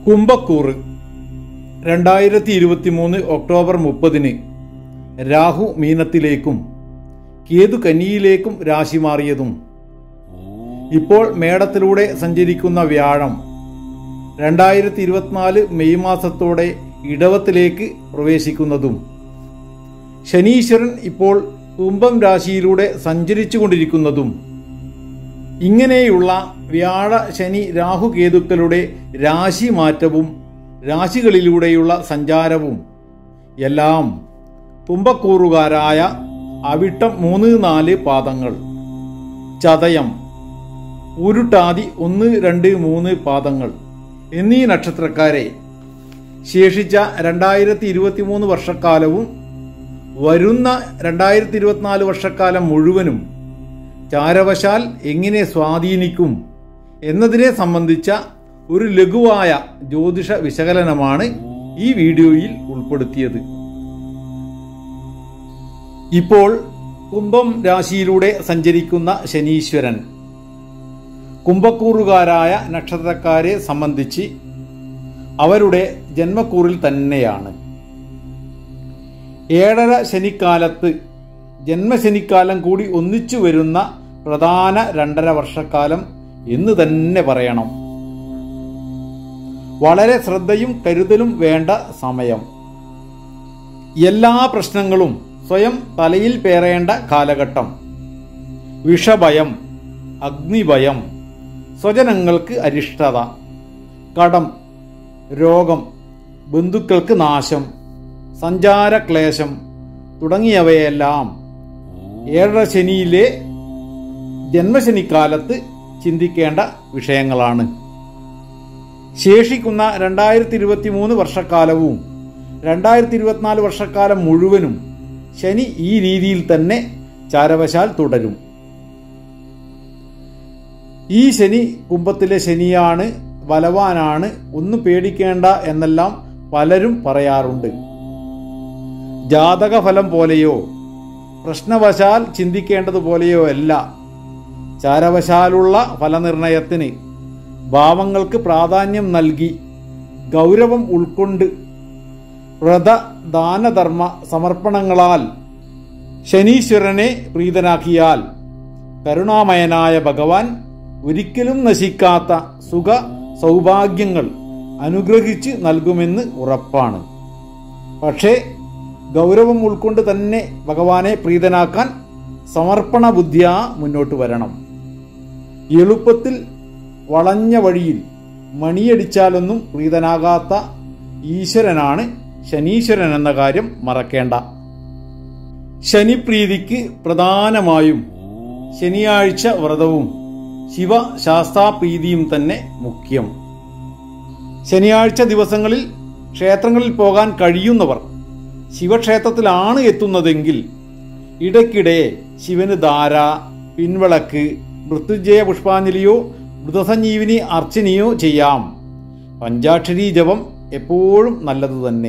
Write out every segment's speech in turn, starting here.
കുംഭക്കൂറ് രണ്ടായിരത്തി ഇരുപത്തി മൂന്ന് ഒക്ടോബർ മുപ്പതിന് രാഹു മീനത്തിലേക്കും കേതു കന്നിയിലേക്കും രാശി മാറിയതും ഇപ്പോൾ മേടത്തിലൂടെ സഞ്ചരിക്കുന്ന വ്യാഴം രണ്ടായിരത്തി ഇരുപത്തിനാല് മെയ് മാസത്തോടെ ഇടവത്തിലേക്ക് പ്രവേശിക്കുന്നതും ശനീശ്വരൻ ഇപ്പോൾ കുംഭം രാശിയിലൂടെ സഞ്ചരിച്ചു കൊണ്ടിരിക്കുന്നതും ഇങ്ങനെയുള്ള വ്യാഴ ശനി രാഹു കേതുക്കളുടെ രാശി മാറ്റവും രാശികളിലൂടെയുള്ള സഞ്ചാരവും എല്ലാം കുംഭക്കൂറുകാരായ അവിട്ടം മൂന്ന് നാല് പാദങ്ങൾ ചതയം ഉരുട്ടാതി ഒന്ന് രണ്ട് മൂന്ന് പാദങ്ങൾ എന്നീ നക്ഷത്രക്കാരെ ശേഷിച്ച രണ്ടായിരത്തി ഇരുപത്തി മൂന്ന് വർഷക്കാലവും വരുന്ന രണ്ടായിരത്തി ഇരുപത്തിനാല് വർഷക്കാലം മുഴുവനും ചാരവശാൽ എങ്ങനെ സ്വാധീനിക്കും എന്നതിനെ സംബന്ധിച്ച ഒരു ലഘുവായ ജ്യോതിഷ വിശകലനമാണ് ഈ വീഡിയോയിൽ ഉൾപ്പെടുത്തിയത് ഇപ്പോൾ കുംഭം രാശിയിലൂടെ സഞ്ചരിക്കുന്ന ശനീശ്വരൻ കുംഭക്കൂറുകാരായ നക്ഷത്രക്കാരെ സംബന്ധിച്ച് അവരുടെ ജന്മക്കൂറിൽ തന്നെയാണ് ഏഴര ശനിക്കാലത്ത് ജന്മശനിക്കാലം കൂടി ഒന്നിച്ചു വരുന്ന പ്രധാന രണ്ടര വർഷക്കാലം എന്ന് തന്നെ പറയണം വളരെ ശ്രദ്ധയും കരുതലും വേണ്ട സമയം എല്ലാ പ്രശ്നങ്ങളും സ്വയം തലയിൽ പേറേണ്ട കാലഘട്ടം വിഷഭയം അഗ്നിഭയം സ്വജനങ്ങൾക്ക് അരിഷ്ടത കടം രോഗം ബന്ധുക്കൾക്ക് നാശം സഞ്ചാരക്ലേശം തുടങ്ങിയവയെല്ലാം ഏഴര ശനിയിലെ ജന്മശനിക്കാലത്ത് ചിന്തിക്കേണ്ട വിഷയങ്ങളാണ് ശേഷിക്കുന്ന രണ്ടായിരത്തി ഇരുപത്തി മൂന്ന് വർഷക്കാലവും രണ്ടായിരത്തി ഇരുപത്തിനാല് വർഷക്കാലം മുഴുവനും ശനി ഈ രീതിയിൽ തന്നെ ചാരവശാൽ തുടരും ഈ ശനി കുംഭത്തിലെ ശനിയാണ് ബലവാനാണ് ഒന്നും പേടിക്കേണ്ട എന്നെല്ലാം പലരും പറയാറുണ്ട് ജാതകഫലം പോലെയോ പ്രശ്നവശാൽ ചിന്തിക്കേണ്ടതുപോലെയോ അല്ല ചാരവശാലുള്ള ഫലനിർണയത്തിന് ഭാവങ്ങൾക്ക് പ്രാധാന്യം നൽകി ഗൗരവം ഉൾക്കൊണ്ട് വ്രത ദാനധർമ്മ സമർപ്പണങ്ങളാൽ ശനീശ്വരനെ പ്രീതനാക്കിയാൽ കരുണാമയനായ ഭഗവാൻ ഒരിക്കലും നശിക്കാത്ത സുഖ സൗഭാഗ്യങ്ങൾ അനുഗ്രഹിച്ച് നൽകുമെന്ന് ഉറപ്പാണ് പക്ഷേ ഗൗരവം ഉൾക്കൊണ്ട് തന്നെ ഭഗവാനെ പ്രീതനാക്കാൻ സമർപ്പണ ബുദ്ധിയാ മുന്നോട്ട് വരണം എളുപ്പത്തിൽ വളഞ്ഞ വഴിയിൽ മണിയടിച്ചാലൊന്നും പ്രീതനാകാത്ത ഈശ്വരനാണ് ശനീശ്വരൻ എന്ന കാര്യം മറക്കേണ്ട ശനിപ്രീതിക്ക് പ്രധാനമായും ശനിയാഴ്ച വ്രതവും ശിവശാസ്താപ്രീതിയും തന്നെ മുഖ്യം ശനിയാഴ്ച ദിവസങ്ങളിൽ ക്ഷേത്രങ്ങളിൽ പോകാൻ കഴിയുന്നവർ ശിവക്ഷേത്രത്തിലാണ് എത്തുന്നതെങ്കിൽ ഇടയ്ക്കിടെ ശിവന് ധാര പിൻവിളക്ക് മൃത്യുഞ്ജയ പുഷ്പാഞ്ജലിയോ മൃതസഞ്ജീവിനി അർച്ചനയോ ചെയ്യാം പഞ്ചാക്ഷരി ജപം എപ്പോഴും നല്ലത് തന്നെ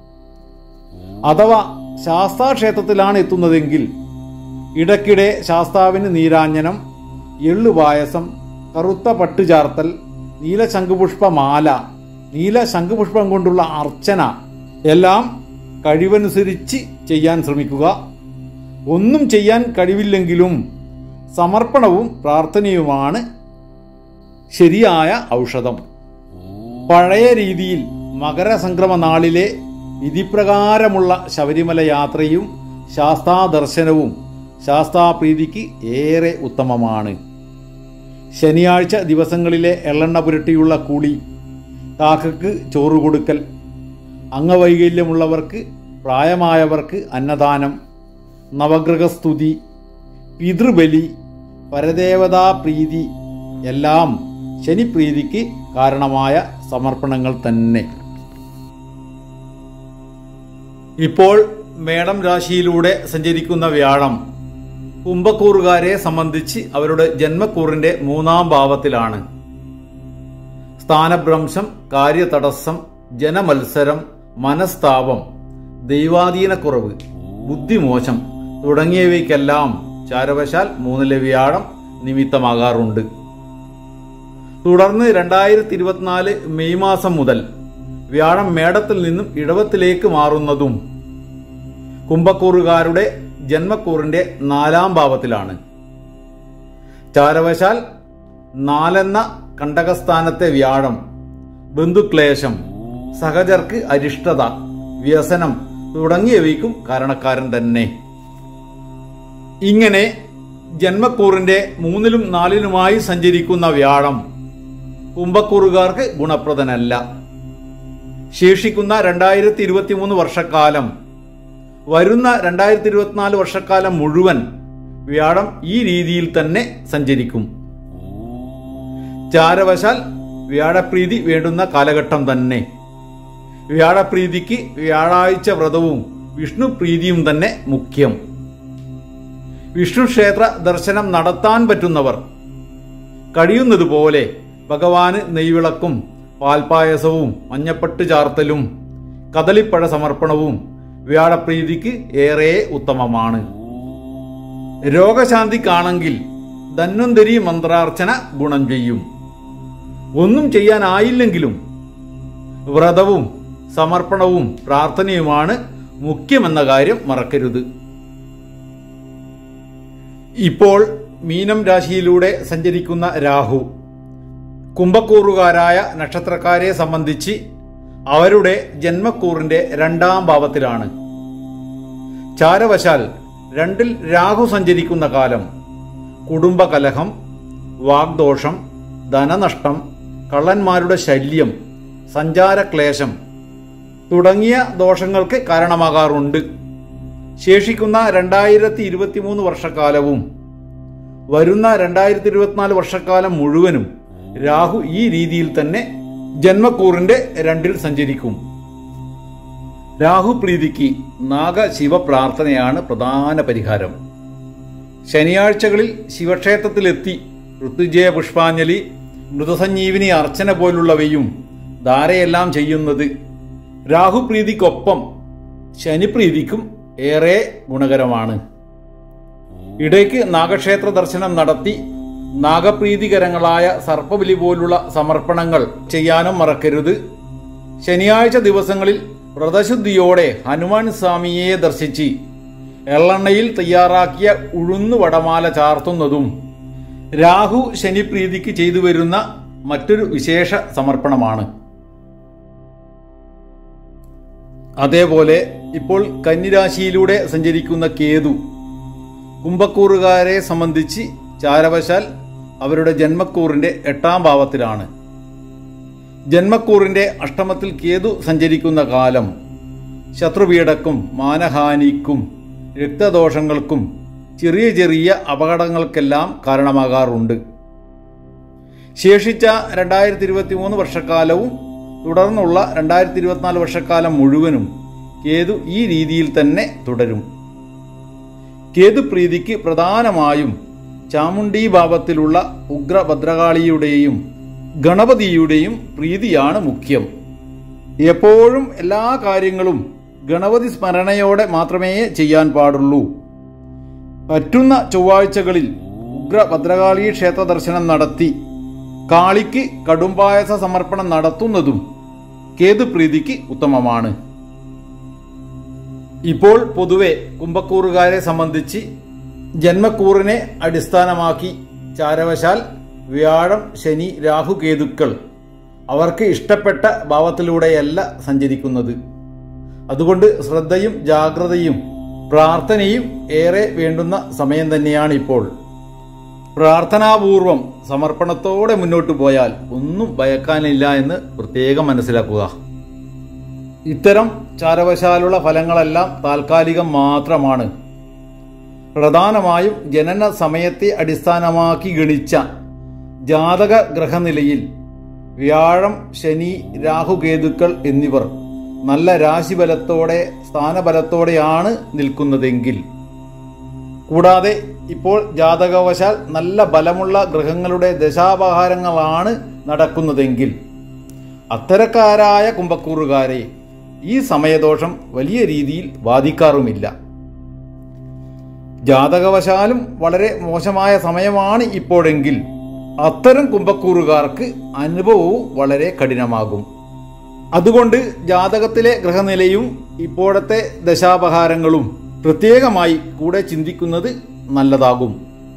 അഥവാ ശാസ്താക്ഷേത്രത്തിലാണ് എത്തുന്നതെങ്കിൽ ഇടയ്ക്കിടെ ശാസ്താവിന് നീരാഞ്ജനം എള്ളുപായസം കറുത്ത പട്ടുചാർത്തൽ നീല ശംഖുപുഷ്പമാല നീല ശംഖുപുഷ്പം കൊണ്ടുള്ള അർച്ചന എല്ലാം കഴിവനുസരിച്ച് ചെയ്യാൻ ശ്രമിക്കുക ഒന്നും ചെയ്യാൻ കഴിവില്ലെങ്കിലും സമർപ്പണവും പ്രാർത്ഥനയുമാണ് ശരിയായ ഔഷധം പഴയ രീതിയിൽ മകരസംക്രമ നാളിലെ വിധിപ്രകാരമുള്ള ശബരിമല യാത്രയും ശാസ്താദർശനവും ശാസ്താപ്രീതിക്ക് ഏറെ ഉത്തമമാണ് ശനിയാഴ്ച ദിവസങ്ങളിലെ എള്ളെണ്ണ പുരട്ടിയുള്ള കുളി കാക്കക്ക് ചോറ് കൊടുക്കൽ അംഗവൈകല്യമുള്ളവർക്ക് പ്രായമായവർക്ക് അന്നദാനം നവഗ്രഹസ്തുതി പിതൃബലി പരദേവതാ പ്രീതി എല്ലാം ശനിപ്രീതിക്ക് കാരണമായ സമർപ്പണങ്ങൾ തന്നെ ഇപ്പോൾ മേടം രാശിയിലൂടെ സഞ്ചരിക്കുന്ന വ്യാഴം കുംഭക്കൂറുകാരെ സംബന്ധിച്ച് അവരുടെ ജന്മക്കൂറിന്റെ മൂന്നാം ഭാവത്തിലാണ് സ്ഥാനഭ്രംശം കാര്യതടസ്സം ജനമത്സരം മനസ്താപം ദൈവാധീനക്കുറവ് ബുദ്ധിമോശം തുടങ്ങിയവയ്ക്കെല്ലാം ചാരവശാൽ മൂന്നിലെ വ്യാഴം നിമിത്തമാകാറുണ്ട് തുടർന്ന് രണ്ടായിരത്തി ഇരുപത്തിനാല് മെയ് മാസം മുതൽ വ്യാഴം മേടത്തിൽ നിന്നും ഇടവത്തിലേക്ക് മാറുന്നതും കുംഭക്കൂറുകാരുടെ ജന്മക്കൂറിന്റെ നാലാം ഭാവത്തിലാണ് ചാരവശാൽ നാലെന്ന കണ്ടകസ്ഥാനത്തെ വ്യാഴം ബന്ധുക്ലേശം സഹചർക്ക് അരിഷ്ടത വ്യസനം തുടങ്ങിയവയ്ക്കും കാരണക്കാരൻ തന്നെ ഇങ്ങനെ ജന്മക്കൂറിന്റെ മൂന്നിലും നാലിലുമായി സഞ്ചരിക്കുന്ന വ്യാഴം കുംഭക്കൂറുകാർക്ക് ഗുണപ്രദനല്ല ശേഷിക്കുന്ന രണ്ടായിരത്തി ഇരുപത്തി മൂന്ന് വർഷക്കാലം വരുന്ന രണ്ടായിരത്തി ഇരുപത്തിനാല് വർഷക്കാലം മുഴുവൻ വ്യാഴം ഈ രീതിയിൽ തന്നെ സഞ്ചരിക്കും ചാരവശാൽ വ്യാഴപ്രീതി വേണ്ടുന്ന കാലഘട്ടം തന്നെ വ്യാഴപ്രീതിക്ക് വ്യാഴാഴ്ച വ്രതവും വിഷ്ണു പ്രീതിയും തന്നെ മുഖ്യം വിഷ്ണു ക്ഷേത്ര ദർശനം നടത്താൻ പറ്റുന്നവർ കഴിയുന്നതുപോലെ ഭഗവാന് നെയ്വിളക്കും പാൽപായസവും മഞ്ഞപ്പട്ട് ചാർത്തലും കദളിപ്പഴ സമർപ്പണവും വ്യാഴപ്രീതിക്ക് ഏറെ ഉത്തമമാണ് രോഗശാന്തിക്കാണെങ്കിൽ ധന്വന്തരി മന്ത്രാർച്ചന ഗുണം ചെയ്യും ഒന്നും ചെയ്യാനായില്ലെങ്കിലും വ്രതവും സമർപ്പണവും പ്രാർത്ഥനയുമാണ് മുഖ്യമെന്ന കാര്യം മറക്കരുത് ഇപ്പോൾ മീനം രാശിയിലൂടെ സഞ്ചരിക്കുന്ന രാഹു കുംഭക്കൂറുകാരായ നക്ഷത്രക്കാരെ സംബന്ധിച്ച് അവരുടെ ജന്മക്കൂറിന്റെ രണ്ടാം ഭാവത്തിലാണ് ചാരവശാൽ രണ്ടിൽ രാഹു സഞ്ചരിക്കുന്ന കാലം കുടുംബകലഹം വാഗ്ദോഷം ധനനഷ്ടം കള്ളന്മാരുടെ ശല്യം സഞ്ചാരക്ലേശം തുടങ്ങിയ ദോഷങ്ങൾക്ക് കാരണമാകാറുണ്ട് ശേഷിക്കുന്ന രണ്ടായിരത്തി ഇരുപത്തി മൂന്ന് വർഷക്കാലവും വരുന്ന രണ്ടായിരത്തി ഇരുപത്തിനാല് വർഷക്കാലം മുഴുവനും രാഹു ഈ രീതിയിൽ തന്നെ ജന്മക്കൂറിന്റെ രണ്ടിൽ സഞ്ചരിക്കും രാഹു പ്രീതിക്ക് നാഗശിവ പ്രാർത്ഥനയാണ് പ്രധാന പരിഹാരം ശനിയാഴ്ചകളിൽ ശിവക്ഷേത്രത്തിലെത്തി ഋതുജയ പുഷ്പാഞ്ജലി മൃതസഞ്ജീവിനി അർച്ചന പോലുള്ളവയും ധാരയെല്ലാം ചെയ്യുന്നത് രാഹുപ്രീതിക്കൊപ്പം ശനിപ്രീതിക്കും ഏറെ ഗുണകരമാണ് ഇടയ്ക്ക് നാഗക്ഷേത്ര ദർശനം നടത്തി നാഗപ്രീതികരങ്ങളായ സർപ്പബലി പോലുള്ള സമർപ്പണങ്ങൾ ചെയ്യാനും മറക്കരുത് ശനിയാഴ്ച ദിവസങ്ങളിൽ വ്രതശുദ്ധിയോടെ ഹനുമാൻ സ്വാമിയെ ദർശിച്ച് എള്ളെണ്ണയിൽ തയ്യാറാക്കിയ ഉഴുന്നു വടമാല ചാർത്തുന്നതും രാഹു ശനിപ്രീതിക്ക് ചെയ്തു വരുന്ന മറ്റൊരു വിശേഷ സമർപ്പണമാണ് അതേപോലെ ഇപ്പോൾ കന്നിരാശിയിലൂടെ സഞ്ചരിക്കുന്ന കേതു കുംഭക്കൂറുകാരെ സംബന്ധിച്ച് ചാരവശാൽ അവരുടെ ജന്മക്കൂറിന്റെ എട്ടാം ഭാവത്തിലാണ് ജന്മക്കൂറിന്റെ അഷ്ടമത്തിൽ കേതു സഞ്ചരിക്കുന്ന കാലം ശത്രുപീഡക്കും മാനഹാനിക്കും രക്തദോഷങ്ങൾക്കും ചെറിയ ചെറിയ അപകടങ്ങൾക്കെല്ലാം കാരണമാകാറുണ്ട് ശേഷിച്ച രണ്ടായിരത്തി ഇരുപത്തി മൂന്ന് വർഷക്കാലവും തുടർന്നുള്ള രണ്ടായിരത്തി ഇരുപത്തിനാല് വർഷക്കാലം മുഴുവനും കേതു ഈ രീതിയിൽ തന്നെ തുടരും കേതുപ്രീതിക്ക് പ്രധാനമായും ചാമുണ്ഡി ഭാവത്തിലുള്ള ഉഗ്രഭദ്രകാളിയുടെയും ഗണപതിയുടെയും പ്രീതിയാണ് മുഖ്യം എപ്പോഴും എല്ലാ കാര്യങ്ങളും ഗണപതി സ്മരണയോടെ മാത്രമേ ചെയ്യാൻ പാടുള്ളൂ പറ്റുന്ന ചൊവ്വാഴ്ചകളിൽ ഉഗ്രഭദ്രകാളി ക്ഷേത്ര ദർശനം നടത്തി കാളിക്ക് കടുംപായസ സമർപ്പണം നടത്തുന്നതും കേതുപ്രീതിക്ക് ഉത്തമമാണ് ഇപ്പോൾ പൊതുവെ കുംഭക്കൂറുകാരെ സംബന്ധിച്ച് ജന്മക്കൂറിനെ അടിസ്ഥാനമാക്കി ചാരവശാൽ വ്യാഴം ശനി രാഹു കേതുക്കൾ അവർക്ക് ഇഷ്ടപ്പെട്ട ഭാവത്തിലൂടെയല്ല സഞ്ചരിക്കുന്നത് അതുകൊണ്ട് ശ്രദ്ധയും ജാഗ്രതയും പ്രാർത്ഥനയും ഏറെ വേണ്ടുന്ന സമയം തന്നെയാണ് ഇപ്പോൾ പ്രാർത്ഥനാപൂർവം സമർപ്പണത്തോടെ മുന്നോട്ട് പോയാൽ ഒന്നും ഭയക്കാനില്ല എന്ന് പ്രത്യേകം മനസ്സിലാക്കുക ഇത്തരം ചാരവശാലുള്ള ഫലങ്ങളെല്ലാം താൽക്കാലികം മാത്രമാണ് പ്രധാനമായും ജനന സമയത്തെ അടിസ്ഥാനമാക്കി ഗണിച്ച ജാതക ഗ്രഹനിലയിൽ വ്യാഴം ശനി രാഹുകേതുക്കൾ എന്നിവർ നല്ല രാശിബലത്തോടെ സ്ഥാനബലത്തോടെയാണ് നിൽക്കുന്നതെങ്കിൽ കൂടാതെ ഇപ്പോൾ ജാതകവശാൽ നല്ല ബലമുള്ള ഗ്രഹങ്ങളുടെ ദശാപഹാരങ്ങളാണ് നടക്കുന്നതെങ്കിൽ അത്തരക്കാരായ കുംഭക്കൂറുകാരെ ഈ സമയദോഷം വലിയ രീതിയിൽ ബാധിക്കാറുമില്ല ജാതകവശാലും വളരെ മോശമായ സമയമാണ് ഇപ്പോഴെങ്കിൽ അത്തരം കുംഭക്കൂറുകാർക്ക് അനുഭവവും വളരെ കഠിനമാകും അതുകൊണ്ട് ജാതകത്തിലെ ഗ്രഹനിലയും ഇപ്പോഴത്തെ ദശാപഹാരങ്ങളും പ്രത്യേകമായി കൂടെ ചിന്തിക്കുന്നത് നല്ലതാകും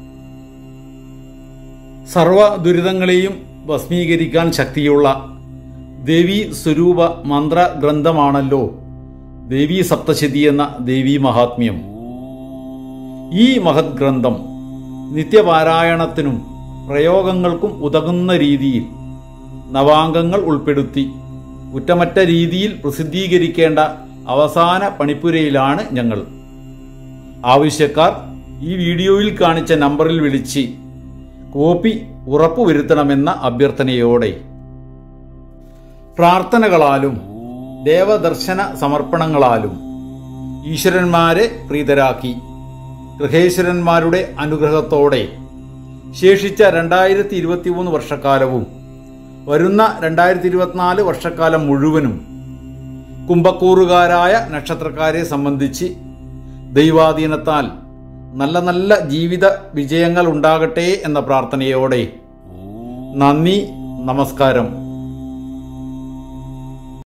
സർവ ദുരിതങ്ങളെയും ഭസ്മീകരിക്കാൻ ശക്തിയുള്ള ദേവി സ്വരൂപ മന്ത്രഗ്രന്ഥമാണല്ലോ ദേവി സപ്തശതി എന്ന ദേവി മഹാത്മ്യം ഈ മഹത് ഗ്രന്ഥം നിത്യപാരായണത്തിനും പ്രയോഗങ്ങൾക്കും ഉതകുന്ന രീതിയിൽ നവാംഗങ്ങൾ ഉൾപ്പെടുത്തി കുറ്റമറ്റ രീതിയിൽ പ്രസിദ്ധീകരിക്കേണ്ട അവസാന പണിപ്പുരയിലാണ് ഞങ്ങൾ ആവശ്യക്കാർ ഈ വീഡിയോയിൽ കാണിച്ച നമ്പറിൽ വിളിച്ച് കോപ്പി ഉറപ്പുവരുത്തണമെന്ന അഭ്യർത്ഥനയോടെ പ്രാർത്ഥനകളാലും ദേവദർശന സമർപ്പണങ്ങളാലും ഈശ്വരന്മാരെ പ്രീതരാക്കി ഗൃഹേശ്വരന്മാരുടെ അനുഗ്രഹത്തോടെ ശേഷിച്ച രണ്ടായിരത്തി ഇരുപത്തി മൂന്ന് വർഷക്കാലവും വരുന്ന രണ്ടായിരത്തി ഇരുപത്തിനാല് വർഷക്കാലം മുഴുവനും കുംഭക്കൂറുകാരായ നക്ഷത്രക്കാരെ സംബന്ധിച്ച് ദൈവാധീനത്താൽ നല്ല നല്ല ജീവിത വിജയങ്ങൾ ഉണ്ടാകട്ടെ എന്ന പ്രാർത്ഥനയോടെ നന്ദി നമസ്കാരം